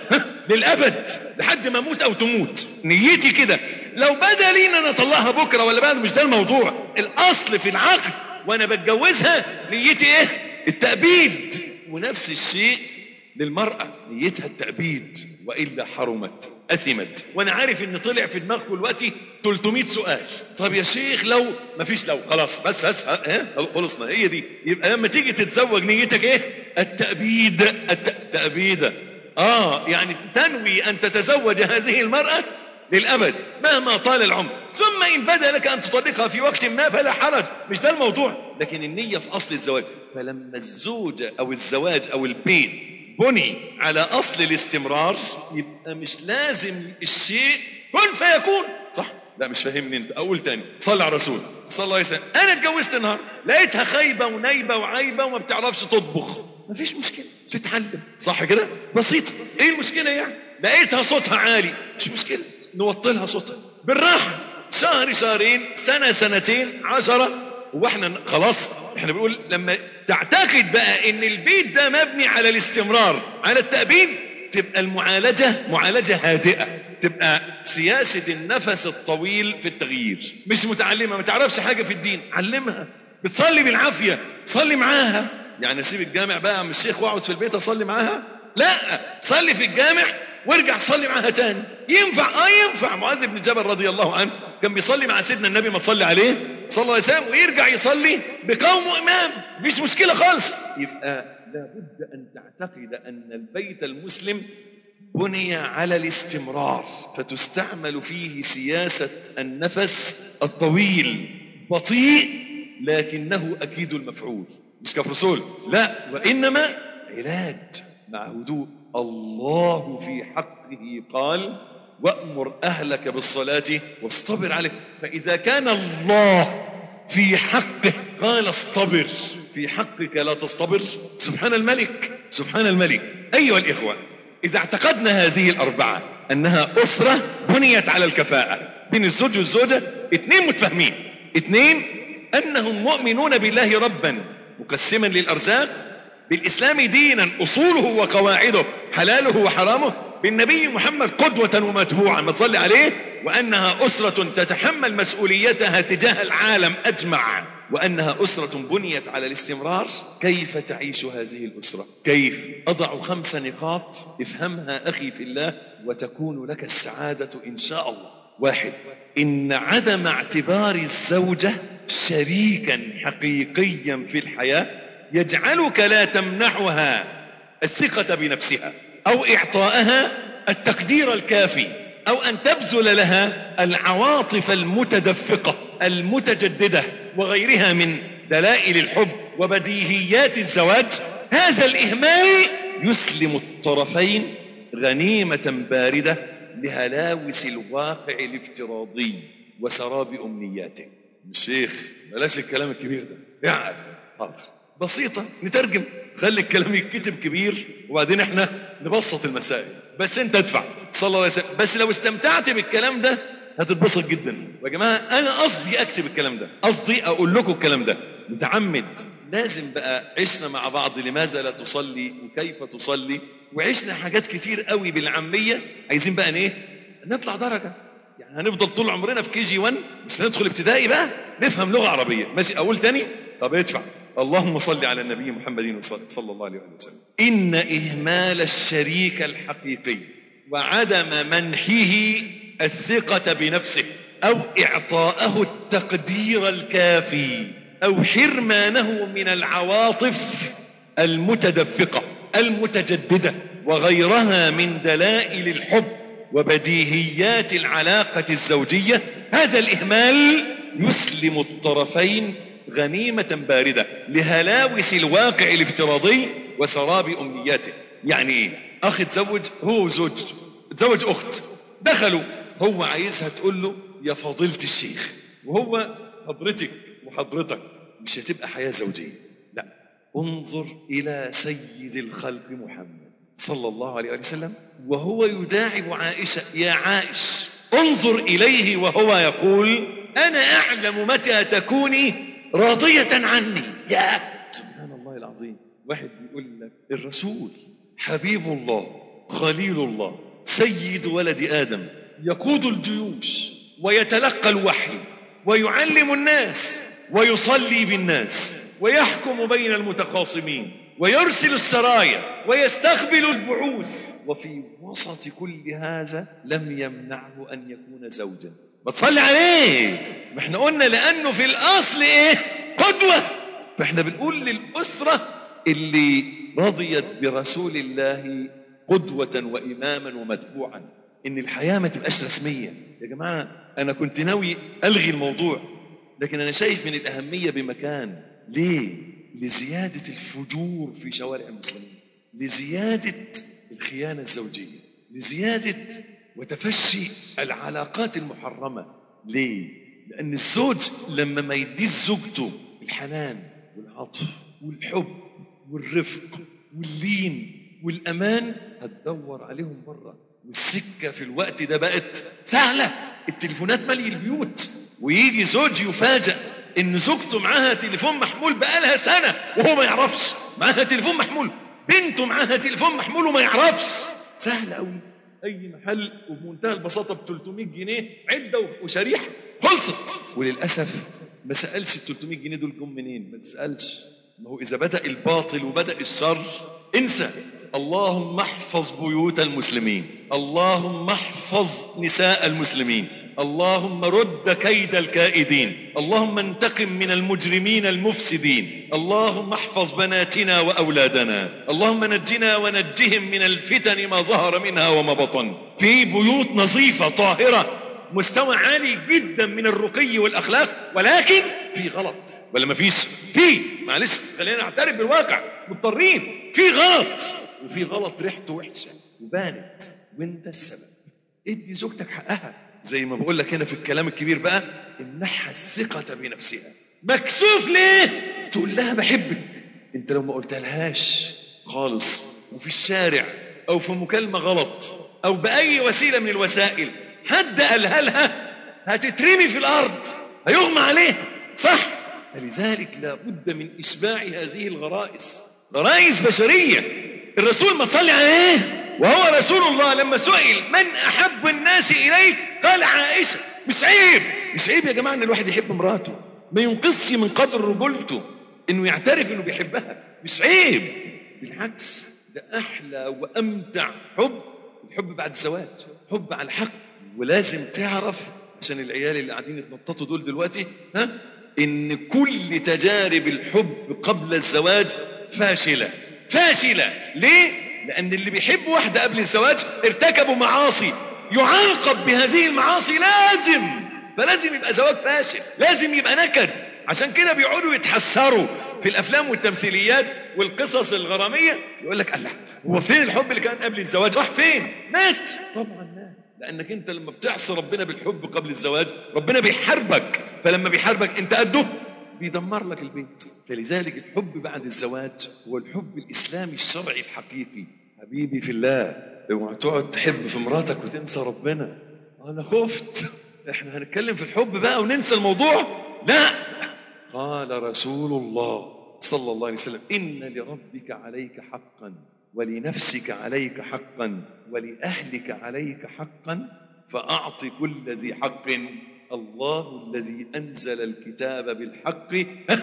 للابد لحد ما اموت او تموت نيتي كده لو بدا لي ان انا اطلقها بكره ولا بعد مش ده الموضوع الاصل في العقد وانا بتجوزها نيتي ايه التأبيد ونفس الشيء للمرأة نيتها التأبيد وإلا حرمت أثمت وأنا عارف إن طلع في دماغكم دلوقتي 300 سؤال طب يا شيخ لو ما فيش لو خلاص بس بس ها خلصنا هي دي يبقى لما تيجي تتزوج نيتك إيه التأبيد التأبيد آه يعني تنوي أن تتزوج هذه المرأة للأبد مهما طال العمر ثم إن بدا لك أن تطلقها في وقت ما فلا حرج مش ده الموضوع لكن النية في أصل الزواج فلما الزوجة أو الزواج أو البيت بني على أصل الاستمرار يبقى مش لازم الشيء كن فيكون صح لا مش فاهمني انت اقول تاني صلى على الرسول صلى الله عليه وسلم انا اتجوزت النهارده لقيتها خايبه ونايبه وعايبه وما بتعرفش تطبخ مفيش مشكله تتعلم صح كده بسيطه ايه المشكله يعني لقيتها صوتها عالي مش مشكله نوطي لها صوتها بالراحه شهر شهرين سنه سنتين عشرة واحنا خلاص احنا بنقول لما تعتقد بقى ان البيت ده مبني على الاستمرار على التأبيد تبقى المعالجة معالجة هادئة تبقى سياسة النفس الطويل في التغيير مش متعلمة ما تعرفش حاجة في الدين علمها بتصلي بالعافية صلي معاها يعني اسيب الجامع بقى عم الشيخ واقعد في البيت اصلي معاها لا صلي في الجامع وارجع صلي معاها تاني ينفع اه ينفع معاذ بن جبل رضي الله عنه كان بيصلي مع سيدنا النبي ما تصلي عليه صلى الله عليه وسلم ويرجع يصلي بقوم امام مفيش مشكله خالص يبقى لابد ان تعتقد ان البيت المسلم بني على الاستمرار فتستعمل فيه سياسه النفس الطويل بطيء لكنه اكيد المفعول مش كفرسول لا وانما علاج مع هدوء الله في حقه قال وأمر أهلك بالصلاة واصطبر عليه فإذا كان الله في حقه قال اصطبر في حقك لا تصطبر سبحان الملك سبحان الملك أيها الإخوة إذا اعتقدنا هذه الأربعة أنها أسرة بنيت على الكفاءة بين الزوج والزوجة اثنين متفاهمين اثنين أنهم مؤمنون بالله ربا مقسما للأرزاق بالإسلام دينا أصوله وقواعده حلاله وحرامه بالنبي محمد قدوة ومتبوعا ما تصلي عليه وأنها أسرة تتحمل مسؤوليتها تجاه العالم أجمع وأنها أسرة بنيت على الاستمرار كيف تعيش هذه الأسرة كيف أضع خمس نقاط افهمها أخي في الله وتكون لك السعادة إن شاء الله واحد إن عدم اعتبار الزوجة شريكا حقيقيا في الحياة يجعلك لا تمنحها الثقة بنفسها أو إعطائها التقدير الكافي أو أن تبذل لها العواطف المتدفقة المتجددة وغيرها من دلائل الحب وبديهيات الزواج هذا الإهمال يسلم الطرفين غنيمة باردة لهلاوس الواقع الافتراضي وسراب أمنياته الشيخ بلاش الكلام الكبير ده يعرف حاضر بسيطة نترجم خلي الكلام يتكتب كبير وبعدين احنا نبسط المسائل بس انت ادفع صلى الله عليه وسلم بس لو استمتعت بالكلام ده هتتبسط جدا يا جماعة انا قصدي اكتب الكلام ده قصدي اقول لكم الكلام ده متعمد لازم بقى عشنا مع بعض لماذا لا تصلي وكيف تصلي وعشنا حاجات كتير قوي بالعامية عايزين بقى ايه نطلع درجة يعني هنفضل طول عمرنا في كي جي 1 مش هندخل ابتدائي بقى نفهم لغة عربية ماشي اقول تاني طب ادفع اللهم صل على النبي محمد صلى الله عليه وسلم إن إهمال الشريك الحقيقي وعدم منحه الثقة بنفسه أو إعطاءه التقدير الكافي أو حرمانه من العواطف المتدفقة المتجددة وغيرها من دلائل الحب وبديهيات العلاقة الزوجية هذا الإهمال يسلم الطرفين غنيمة باردة لهلاوس الواقع الافتراضي وسراب أمنياته يعني إيه أخ تزوج هو وزوجته تزوج أخت دخلوا هو عايزها تقول له يا فضيلة الشيخ وهو حضرتك وحضرتك مش هتبقى حياة زوجية لا انظر إلى سيد الخلق محمد صلى الله عليه وسلم وهو يداعب عائشة يا عائش انظر إليه وهو يقول أنا أعلم متى تكوني راضية عني يا سبحان الله العظيم واحد بيقول لك الرسول حبيب الله خليل الله سيد ولد آدم يقود الجيوش ويتلقى الوحي ويعلم الناس ويصلي بالناس ويحكم بين المتخاصمين ويرسل السرايا ويستقبل البعوث وفي وسط كل هذا لم يمنعه أن يكون زوجا ما تصلي عليه ما احنا قلنا لأنه في الأصل إيه قدوة فاحنا بنقول للأسرة اللي رضيت برسول الله قدوة وإماما ومتبوعا إن الحياة ما تبقاش رسمية يا جماعة أنا كنت ناوي ألغي الموضوع لكن أنا شايف من الأهمية بمكان ليه؟ لزيادة الفجور في شوارع المسلمين لزيادة الخيانة الزوجية لزيادة وتفشي العلاقات المحرمة ليه؟ لأن الزوج لما ما يديش زوجته الحنان والعطف والحب والرفق واللين والأمان هتدور عليهم بره والسكة في الوقت ده بقت سهلة التليفونات مالي البيوت ويجي زوج يفاجأ إن زوجته معاها تليفون محمول بقالها سنة وهو ما يعرفش معاها تليفون محمول بنته معاها تليفون محمول وما يعرفش سهل قوي اي محل وبمنتهى البساطه ب 300 جنيه عده وشريحه خلصت وللاسف ما سالش ال 300 جنيه دول جم منين ما تسالش ما هو اذا بدا الباطل وبدا الشر انسى اللهم احفظ بيوت المسلمين اللهم احفظ نساء المسلمين اللهم رد كيد الكائدين اللهم انتقم من المجرمين المفسدين اللهم احفظ بناتنا واولادنا اللهم نجنا ونجهم من الفتن ما ظهر منها وما بطن في بيوت نظيفه طاهره مستوى عالي جدا من الرقي والاخلاق ولكن في غلط ولا ما فيش في معلش خلينا نعترف بالواقع مضطرين في غلط وفي غلط ريحته وحشه وبانت وانت السبب ادي زوجتك حقها زي ما بقول لك هنا في الكلام الكبير بقى امنحها الثقة بنفسها مكسوف ليه؟ تقول لها بحبك انت لو ما قلتها لهاش خالص وفي الشارع او في مكالمة غلط او بأي وسيلة من الوسائل حد قالها لها هتترمي في الارض هيغمى عليها صح فلذلك لابد من اشباع هذه الغرائز غرائز بشرية الرسول ما صلي عليه وهو رسول الله لما سئل من احب الناس اليك قال عائشه مش عيب مش عيب يا جماعه ان الواحد يحب مراته ما ينقصش من قدر رجولته انه يعترف انه بيحبها مش عيب بالعكس ده احلى وامتع حب الحب بعد الزواج حب على الحق ولازم تعرف عشان العيال اللي قاعدين يتنططوا دول دلوقتي ها ان كل تجارب الحب قبل الزواج فاشله فاشله ليه لأن اللي بيحب واحدة قبل الزواج ارتكبوا معاصي يعاقب بهذه المعاصي لازم فلازم يبقى زواج فاشل لازم يبقى نكد عشان كده بيقعدوا يتحسروا في الأفلام والتمثيليات والقصص الغرامية يقول لك الله هو فين الحب اللي كان قبل الزواج راح فين مات طبعا مات لأنك أنت لما بتعصي ربنا بالحب قبل الزواج ربنا بيحاربك فلما بيحاربك أنت قده بيدمر لك البيت فلذلك الحب بعد الزواج هو الحب الإسلامي الشرعي الحقيقي حبيبي في الله اوعى تقعد تحب في مراتك وتنسى ربنا أنا خفت احنا هنتكلم في الحب بقى وننسى الموضوع لا قال رسول الله صلى الله عليه وسلم إن لربك عليك حقا ولنفسك عليك حقا ولأهلك عليك حقا فأعط كل ذي حق الله الذي أنزل الكتاب بالحق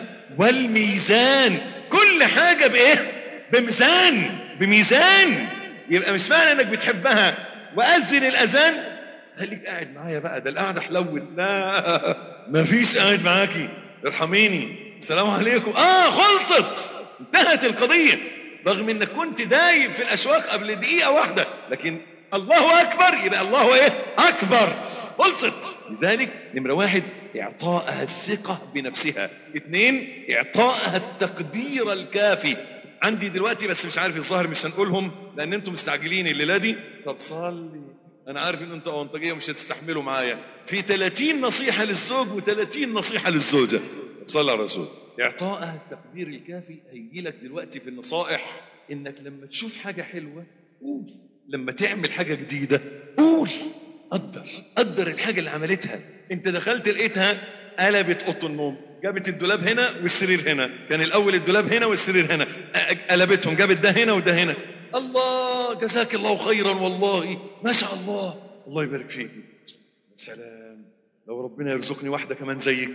والميزان كل حاجة بإيه؟ بميزان بميزان يبقى مش معنى انك بتحبها وأذن الأذان خليك قاعد معايا بقى ده القعدة حلوت لا مفيش قاعد معاكي ارحميني السلام عليكم اه خلصت انتهت القضية رغم انك كنت دايب في الأشواق قبل دقيقة واحدة لكن الله أكبر يبقى الله إيه أكبر خلصت لذلك نمرة واحد إعطائها الثقة بنفسها اثنين إعطائها التقدير الكافي عندي دلوقتي بس مش عارف الظاهر مش هنقولهم لأن أنتم مستعجلين الليلة دي طب صلي أنا عارف إن أنتوا أونطجية مش هتستحملوا معايا في 30 نصيحة للزوج و30 نصيحة للزوجة صلى على الرسول إعطائها التقدير الكافي هيجي لك دلوقتي في النصائح إنك لما تشوف حاجة حلوة قول لما تعمل حاجة جديدة قول قدر قدر الحاجة اللي عملتها انت دخلت لقيتها قلبت اوضه النوم جابت الدولاب هنا والسرير هنا كان الاول الدولاب هنا والسرير هنا قلبتهم جابت ده هنا وده هنا الله جزاك الله خيرا والله ما شاء الله الله يبارك فيك سلام لو ربنا يرزقني واحده كمان زيك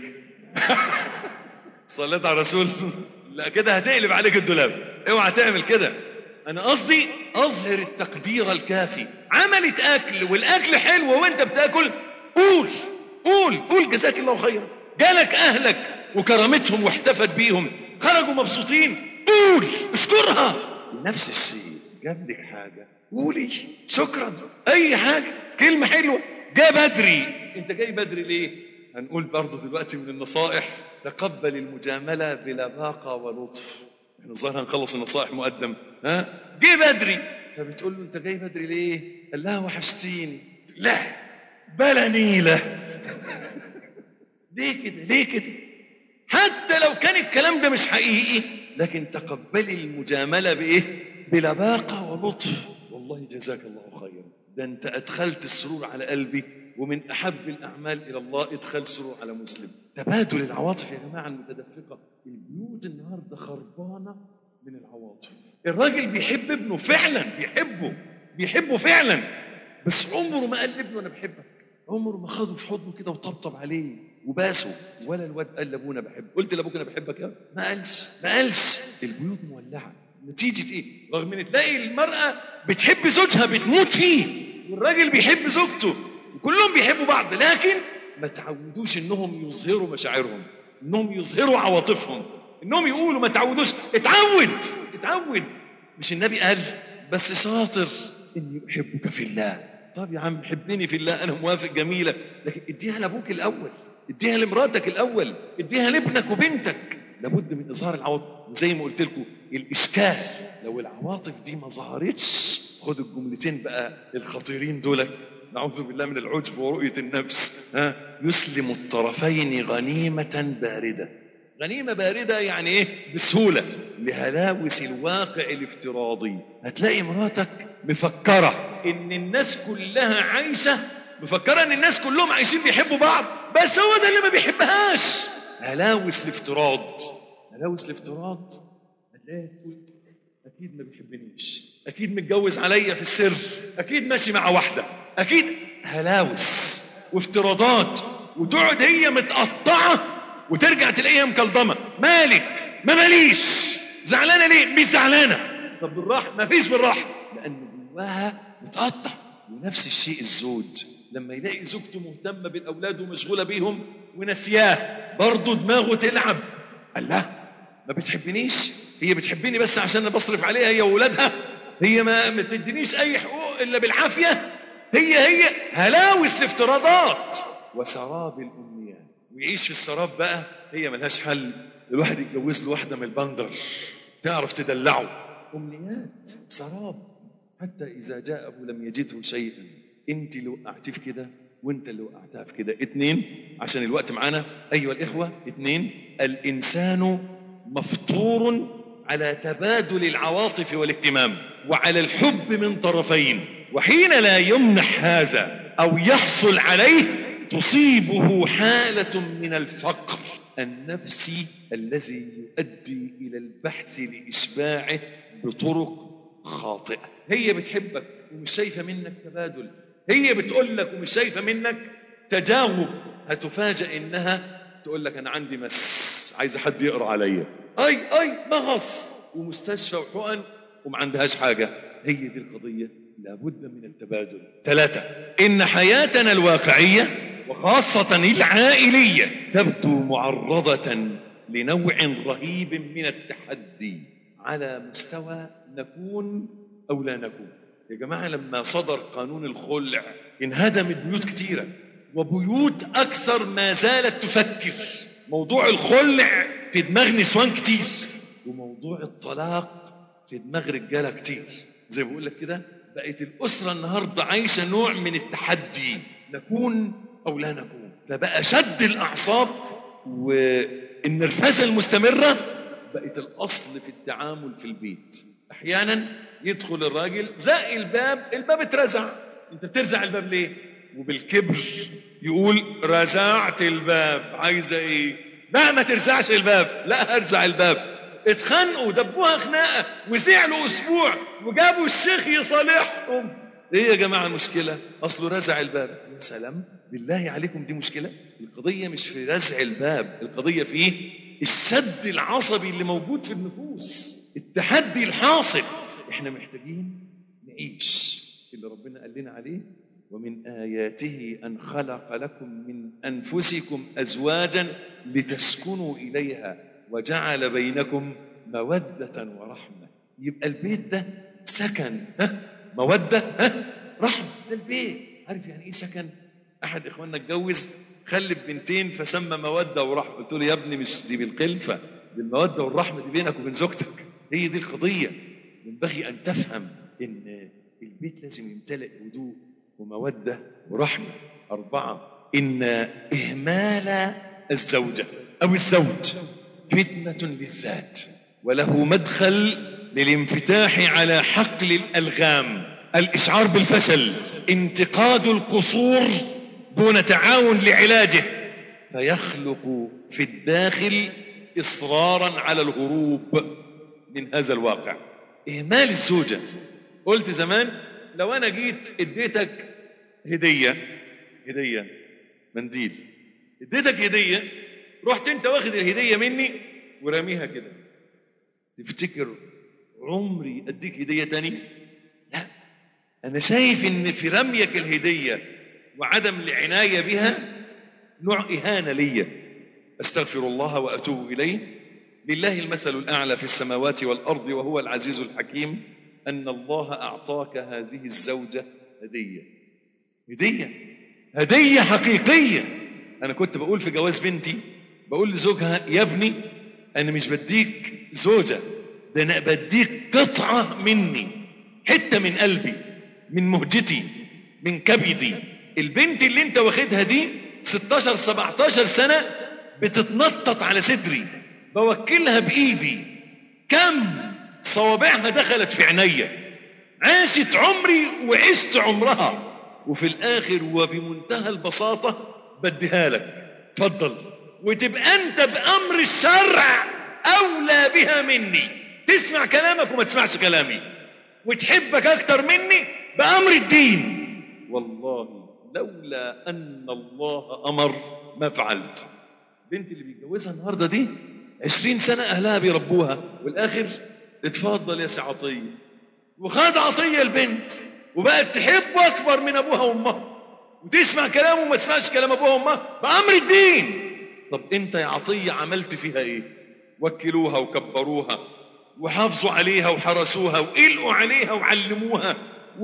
صليت على الرسول لا كده هتقلب عليك الدولاب اوعى تعمل كده انا قصدي اظهر التقدير الكافي عملت اكل والاكل حلو وانت بتاكل قول قول قول جزاك الله خيرا جالك اهلك وكرمتهم واحتفت بيهم خرجوا مبسوطين قول اشكرها نفس الشيء جاب لك حاجه قولي شكرا اي حاجه كلمه حلوه جاء بدري انت جاي بدري ليه هنقول برضه دلوقتي من النصائح تقبل المجامله بلباقه ولطف احنا الظاهر هنخلص النصائح مقدم ها جه بدري فبتقول له انت جاي بدري ليه قال لها وحشتيني لا بلا نيله ليه كده ليه كده حتى لو كان الكلام ده مش حقيقي لكن تقبلي المجامله بايه بلباقه ولطف والله جزاك الله خيرا ده انت ادخلت السرور على قلبي ومن احب الاعمال الى الله ادخال سرور على مسلم تبادل العواطف يا جماعه المتدفقه البيوت النهارده خربانه من العواطف الراجل بيحب ابنه فعلا بيحبه بيحبه فعلا بس عمره ما قال لابنه انا بحبك عمره ما خده في حضنه كده وطبطب عليه وباسه ولا الواد قال لابونا بحب قلت لابوك انا بحبك يا ما قالش ما قالش البيوت مولعه نتيجه ايه رغم ان تلاقي المراه بتحب زوجها بتموت فيه والراجل بيحب زوجته وكلهم بيحبوا بعض لكن ما تعودوش انهم يظهروا مشاعرهم انهم يظهروا عواطفهم انهم يقولوا ما تعودوش اتعود اتعود مش النبي قال بس شاطر اني احبك في الله طب يا عم حبني في الله انا موافق جميله لكن اديها لابوك الاول اديها لمراتك الاول اديها لابنك وبنتك لابد من اظهار العواطف وزي ما قلت لكم الاشكال لو العواطف دي ما ظهرتش خدوا الجملتين بقى الخطيرين دول نعوذ بالله من العجب ورؤيه النفس ها يسلم الطرفين غنيمه بارده غنيمة باردة يعني إيه؟ بسهولة لهلاوس الواقع الافتراضي هتلاقي مراتك مفكرة إن الناس كلها عايشة مفكرة إن الناس كلهم عايشين بيحبوا بعض بس هو ده اللي ما بيحبهاش هلاوس الافتراض هلاوس الافتراض هتلاقيها تقول أكيد ما بيحبنيش أكيد متجوز عليا في السر أكيد ماشي مع واحدة أكيد هلاوس وافتراضات وتقعد هي متقطعة وترجع تلاقيها مكلضمه مالك ما ماليش زعلانه ليه مش زعلانه طب بالراحه ما فيش بالراحه لان جواها متقطع ونفس الشيء الزوج لما يلاقي زوجته مهتمه بالاولاد ومشغوله بيهم ونسياه برضه دماغه تلعب قال لا ما بتحبنيش هي بتحبني بس عشان انا بصرف عليها هي واولادها هي ما ما بتدينيش اي حقوق الا بالعافيه هي هي هلاوس الافتراضات وسراب الامنيات ويعيش في السراب بقى هي ملهاش حل الواحد يتجوز له واحده من البندر تعرف تدلعه امنيات سراب حتى اذا جاءه لم يجده شيئا انت اللي وقعتيه في كده وانت اللي وقعتها في كده اتنين عشان الوقت معانا ايها الاخوه اتنين الانسان مفطور على تبادل العواطف والاهتمام وعلى الحب من طرفين وحين لا يمنح هذا او يحصل عليه تصيبه حالة من الفقر النفسي الذي يؤدي إلى البحث لإشباعه بطرق خاطئة هي بتحبك ومش شايفة منك تبادل هي بتقول لك ومش شايفة منك تجاوب هتفاجأ إنها تقول لك أنا عندي مس عايزة حد يقرأ عليا أي أي مغص ومستشفى وحقن وما عندهاش حاجة هي دي القضية لابد من التبادل ثلاثة إن حياتنا الواقعية وخاصة العائلية تبدو معرضة لنوع رهيب من التحدي على مستوى نكون أو لا نكون يا جماعة لما صدر قانون الخلع انهدمت بيوت كتيرة وبيوت أكثر ما زالت تفكر موضوع الخلع في دماغ نسوان كتير وموضوع الطلاق في دماغ رجالة كتير زي ما بقول لك كده بقت الأسرة النهاردة عايشة نوع من التحدي نكون أو لا نكون فبقى شد الأعصاب والنرفزة المستمرة بقت الأصل في التعامل في البيت أحيانا يدخل الراجل زق الباب الباب اترزع أنت بترزع الباب ليه؟ وبالكبر يقول رزعت الباب عايزة إيه؟ لا ما ترزعش الباب لا هرزع الباب اتخانقوا دبوها خناقه وزعلوا اسبوع وجابوا الشيخ يصالحهم ايه يا جماعه المشكله اصله رزع الباب يا سلام بالله عليكم دي مشكله القضيه مش في رزع الباب القضيه في ايه السد العصبي اللي موجود في النفوس التحدي الحاصل احنا محتاجين نعيش اللي ربنا قال لنا عليه ومن آياته أن خلق لكم من أنفسكم أزواجا لتسكنوا إليها وجعل بينكم مودة ورحمة يبقى البيت ده سكن ها مودة ها رحمة ده البيت عارف يعني إيه سكن أحد إخواننا اتجوز خلف بنتين فسمى مودة ورحمة قلت له يا ابني مش دي بالقلفة بالمودة والرحمة دي بينك وبين زوجتك هي دي القضية ينبغي أن تفهم إن البيت لازم يمتلئ هدوء ومودة ورحمة أربعة إن إهمال الزوجة أو الزوج فتنة للذات وله مدخل للانفتاح على حقل الألغام الإشعار بالفشل انتقاد القصور دون تعاون لعلاجه فيخلق في الداخل إصرارا على الهروب من هذا الواقع إهمال الزوجة قلت زمان لو أنا جيت اديتك هدية هدية منديل اديتك هدية رحت انت واخد الهدية مني ورميها كده تفتكر عمري اديك هدية تاني لا انا شايف ان في رميك الهدية وعدم العناية بها نوع اهانة ليا استغفر الله واتوب اليه لله المثل الاعلى في السماوات والارض وهو العزيز الحكيم ان الله اعطاك هذه الزوجة هدية هدية هدية حقيقية أنا كنت بقول في جواز بنتي بقول لزوجها يا ابني أنا مش بديك زوجة ده أنا بديك قطعة مني حتة من قلبي من مهجتي من كبدي البنت اللي انت واخدها دي 16 17 سنة بتتنطط على صدري بوكلها بإيدي كم صوابعها دخلت في عينيا عاشت عمري وعشت عمرها وفي الآخر وبمنتهى البساطة بديها لك تفضل وتبقى أنت بأمر الشرع أولى بها مني تسمع كلامك وما تسمعش كلامي وتحبك أكتر مني بأمر الدين والله لولا أن الله أمر ما فعلت بنت اللي بيتجوزها النهارده دي عشرين سنة أهلها بيربوها والآخر اتفضل يا سي عطية وخد عطية البنت وبقت تحبه أكبر من أبوها وأمها وتسمع كلامه وما تسمعش كلام أبوها وأمها بأمر الدين طب أنت يا عطية عملت فيها إيه؟ وكلوها وكبروها وحافظوا عليها وحرسوها وقلقوا عليها وعلموها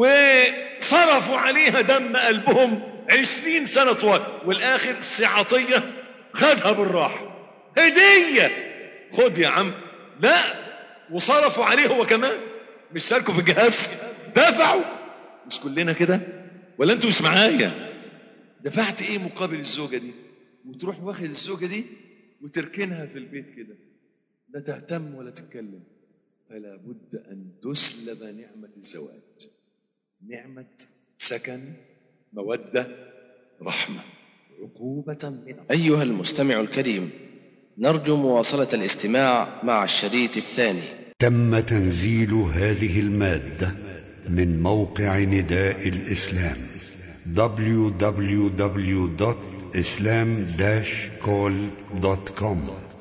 وصرفوا عليها دم قلبهم عشرين سنة طوال والآخر سي عطية خدها بالراحة هدية خد يا عم لا وصرفوا عليه هو كمان مش شاركوا في الجهاز دفعوا مش كلنا كده ولا انتوا مش معايا دفعت ايه مقابل الزوجة دي وتروح واخد الزوجة دي وتركنها في البيت كده لا تهتم ولا تتكلم فلا بد أن تسلب نعمة الزواج نعمة سكن مودة رحمة عقوبة من الله أيها المستمع الكريم نرجو مواصلة الاستماع مع الشريط الثاني تم تنزيل هذه المادة من موقع نداء الإسلام www.islam-call.com